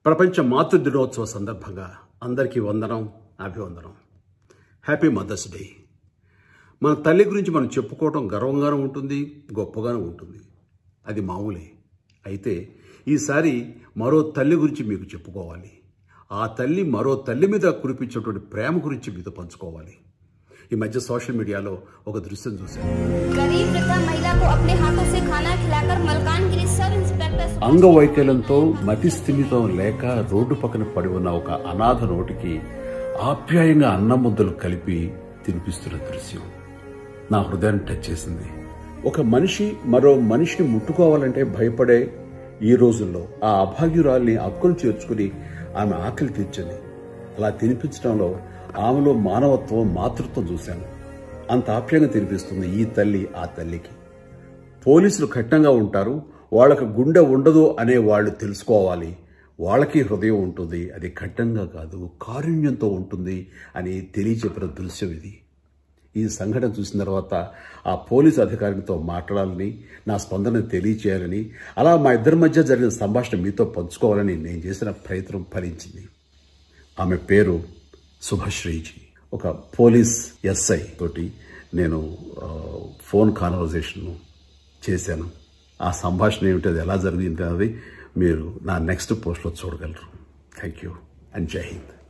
ప్రపంచ మాతృ దినోత్సవ సందర్భంగా అందరికీ వందనం అభివందనం హ్యాపీ మదర్స్ డే మన తల్లి గురించి మనం చెప్పుకోవడం గర్వంగానూ ఉంటుంది గొప్పగానూ ఉంటుంది అది మామూలే అయితే ఈసారి మరో తల్లి గురించి మీకు చెప్పుకోవాలి ఆ తల్లి మరో తల్లి మీద కురిపించేటువంటి ప్రేమ గురించి మీతో పంచుకోవాలి ఈ మధ్య సోషల్ మీడియాలో ఒక దృశ్యం చూశాను गरीब वृद्धा महिला को अपने हाथों से खाना खिलाकर मलकानगिरी सब इंस्पेक्टर सुभाष అంగవైకల్యంతో మతి స్థిమితం లేక రోడ్డు పక్కన పడి ఉన్న ఒక అనాథ నోటికి ఆప్యాయంగా అన్నం ముద్దలు కలిపి తినిపిస్తున్న దృశ్యం నా హృదయాన్ని టచ్ చేసింది ఒక మనిషి మరో మనిషిని ముట్టుకోవాలంటే భయపడే ఈ రోజుల్లో ఆ అభాగ్యురాల్ని అక్కులు చేర్చుకుని ఆమె ఆకలి తీర్చింది అలా తినిపించడంలో ఆమెలో మానవత్వం మాతృత్వం చూశాను అంత ఆప్యాయంగా తినిపిస్తుంది ఈ తల్లి ఆ తల్లికి పోలీసులు కఠినంగా ఉంటారు వాళ్ళకు గుండె ఉండదు అనే వాళ్ళు తెలుసుకోవాలి వాళ్ళకి హృదయం ఉంటుంది అది కఠినంగా కాదు కారుణ్యంతో ఉంటుంది అని తెలియచెప్పిన దృశ్యం ఇది ఈ సంఘటన చూసిన తర్వాత ఆ పోలీసు అధికారితో మాట్లాడాలని నా స్పందన తెలియచేయాలని అలా మా ఇద్దరి మధ్య జరిగిన సంభాషణ మీతో పంచుకోవాలని నేను చేసిన ప్రయత్నం ఫలించింది ఆమె పేరు శుభశ్రీజీ ఒక పోలీస్ ఎస్ఐ తోటి నేను ఆ, ఫోన్ కాన్వర్జేషన్ చేశాను ఆ సంభాషణ ఏమిటి అది ఎలా జరిగింది అన్నది మీరు నా నెక్స్ట్ పోస్ట్లో చూడగలరు థ్యాంక్ యూ అండ్ జై హింద్